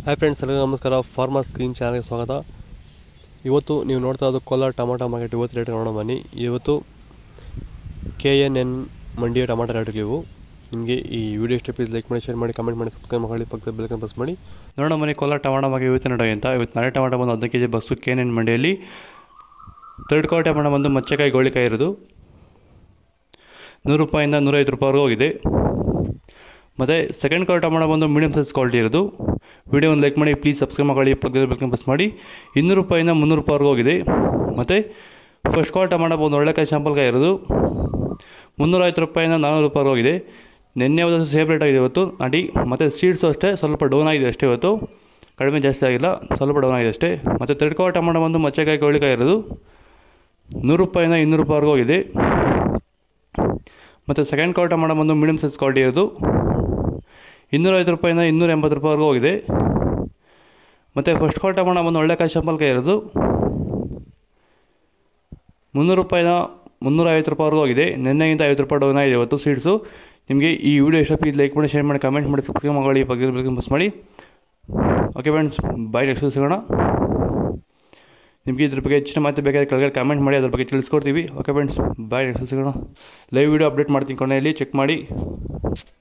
hi friends ಎಲ್ಲರಿಗೂ ನಮಸ್ಕಾರ farmer screen ಚಾನಲ್ಗೆ ಸ್ವಾಗತ ಇವತ್ತು ನೀವು ನೋಡ್ತಾ ಇರೋದು ಕೋಲಾರ ಟೊಮಾಟೊ ಮಾರ್ಕೆಟ್ ಇವತ್ತು ರೇಟ್ ನೋಡೋಣ ಬನ್ನಿ ಇವತ್ತು ಕೆ ಎನ್ ಎನ್ ಮಂಡಿಯ ಟೊಮಾಟೊ ರೇಟ್ಗೆ ಇವು ನಿಮಗೆ ಈ ವಿಡಿಯೋ ಇಷ್ಟ ಪ್ಲೀಸ್ ಲೈಕ್ ಮಾಡಿ ಶೇರ್ ಮಾಡಿ ಕಮೆಂಟ್ ಮಾಡಿ ಸಬ್ಸ್ಕ್ರೈಬ್ ಮಾಡಿ ಪಕ್ಕದ ಬೆಲ್ಕನ್ ಪ್ರೆಸ್ ಮಾಡಿ ನೋಡೋಣ ಬನ್ನಿ ಕೋಲಾರ ಟೊಮಾಟೊ ಮಾರ್ಕೆಟ್ ಇವತ್ತು ನಡೆ ಅಂತ ಇವತ್ತು ನಾಳೆ ಟೊಮಾಟೊ ಬಂದು ಹದಿನೈದು ಕೆ ಜಿ ಬಸ್ಸು ಕೆ ಎನ್ ಎನ್ ಮಂಡಿಯಲ್ಲಿ ತರ್ಡ್ ಕ್ವಾಲ್ ಟೊಮಾಟೊ ಬಂದು ಮಚ್ಚೆಕಾಯಿ ಗೋಳಿಕಾಯಿ ಇರೋದು ನೂರು ರೂಪಾಯಿಂದ ನೂರೈವತ್ತು ರೂಪಾಯಿವರೆಗೂ ಹೋಗಿದೆ ಮತ್ತು ಸೆಕೆಂಡ್ ಕ್ವಾಲ್ ಟೊಮಾಟೊ ಬಂದು ಮೀಡಿಯಮ್ ಸೈಜ್ ಕ್ವಾಲಿಟಿ ಇರೋದು ವಿಡಿಯೋ ಒಂದು ಲೈಕ್ ಮಾಡಿ ಪ್ಲೀಸ್ ಸಬ್ಸ್ಕ್ರೈಬ್ ಮಾಡಿ ಪಕ್ಕದ ಬೆಲ್ಕನ್ ಪ್ರೆಸ್ ಮಾಡಿ ಇನ್ನೂರು ರೂಪಾಯಿಂದ ಮುನ್ನೂರು ರೂಪಾಯಿವರೆಗೂ ಹೋಗಿದೆ ಮತ್ತು ಫಸ್ಟ್ ಕ್ವಾಲ್ ಟೊಮಾಟೊ ಬಂದು ಒಳ್ಳೆಕಾಯಿ ಶಾಂಪಲ್ಕಾಯಿ ಇರೋದು ಮುನ್ನೂರೈವತ್ತು ರೂಪಾಯಿಂದ ನಾನ್ನೂರು ರೂಪಾಯಿ ಹೋಗಿದೆ ನಿನ್ನೆ ಒಂದು ಸೇಮ್ ರೇಟ್ ಆಗಿದೆ ಇವತ್ತು ಅಡಿ ಮತ್ತು ಸೀಡ್ಸು ಅಷ್ಟೇ ಸ್ವಲ್ಪ ಡೌನ್ ಆಗಿದೆ ಅಷ್ಟೇ ಇವತ್ತು ಕಡಿಮೆ ಜಾಸ್ತಿ ಆಗಿಲ್ಲ ಸ್ವಲ್ಪ ಡೌನ್ ಆಗಿದೆ ಅಷ್ಟೇ ಮತ್ತು ತರ್ಡ್ ಕ್ವಾಲ್ ಟೊಮಾಟೊ ಬಂದು ಮಚ್ಚೆಕಾಯಿ ಕೋಳಿಕಾಯಿ ಇರೋದು ನೂರು ರೂಪಾಯಿಂದ ಇನ್ನೂರು ರೂಪಾಯಿವರೆಗೂ ಹೋಗಿದೆ ಮತ್ತು ಸೆಕೆಂಡ್ ಕ್ವಾಲ್ ಟೊಮಾಟೊ ಬಂದು ಮೀಡಿಯಮ್ ಸೈಜ್ ಕ್ವಾಲಿಟಿ ಇರೋದು ಇನ್ನೂರೈವತ್ತು ರೂಪಾಯಿಂದ ಇನ್ನೂರ ಎಂಬತ್ತು ರೂಪಾಯಿವರೆಗೂ ಹೋಗಿದೆ ಮತ್ತು ಫಸ್ಟ್ ಕ್ವಾಲ್ ಟೊಮಾಟೊ ಬಂದು ಒಳ್ಳೆ ಕಾಯಿ ಶಾಂಪಲ್ಕಾಯಿ ಇರೋದು ಮುನ್ನೂರು ರೂಪಾಯಿನ ಮುನ್ನೂರ ಐವತ್ತು ರೂಪಾಯಿವರೆಗೂ ಹೋಗಿದೆ ನಿನ್ನೆಗಿಂತ ಐವತ್ತು ರೂಪಾಯಿ ಡೌನ್ ಆಗಿದೆ ಇವತ್ತು ಸೀಡ್ಸು ನಿಮಗೆ ಈ ವಿಡಿಯೋ ಇಷ್ಟ ಪ್ಲೀಸ್ ಲೈಕ್ ಮಾಡಿ ಶೇರ್ ಮಾಡಿ ಕಮೆಂಟ್ ಮಾಡಿ ಸಬ್ಸ್ಕ್ರೈಬ್ ಮಾಡಿ ಬಗ್ಗೆ ಬಗ್ಗೆ ಬಸ್ ಮಾಡಿ ಓಕೆ ಫ್ರೆಂಡ್ಸ್ ಬಾಯ್ ನೆಕ್ಸ್ಟ್ ಸಿಗೋಣ ನಿಮಗೆ ಇದ್ರ ಬಗ್ಗೆ ಹೆಚ್ಚಿನ ಮಾಹಿತಿ ಬೇಕಾದ್ರೆ ಕೆಳಗಡೆ ಕಮೆಂಟ್ ಮಾಡಿ ಅದ್ರ ಬಗ್ಗೆ ತಿಳಿಸ್ಕೊಡ್ತೀವಿ ಓಕೆ ಫ್ರೆಂಡ್ಸ್ ಬಾಯ್ ನೆಕ್ಸ್ಟ್ ಸಿಗೋಣ ಲೈವ್ ವಿಡಿಯೋ ಅಪ್ಡೇಟ್ ಮಾಡ್ತೀನಿ ಕೊನೆಯಲ್ಲಿ ಚೆಕ್ ಮಾಡಿ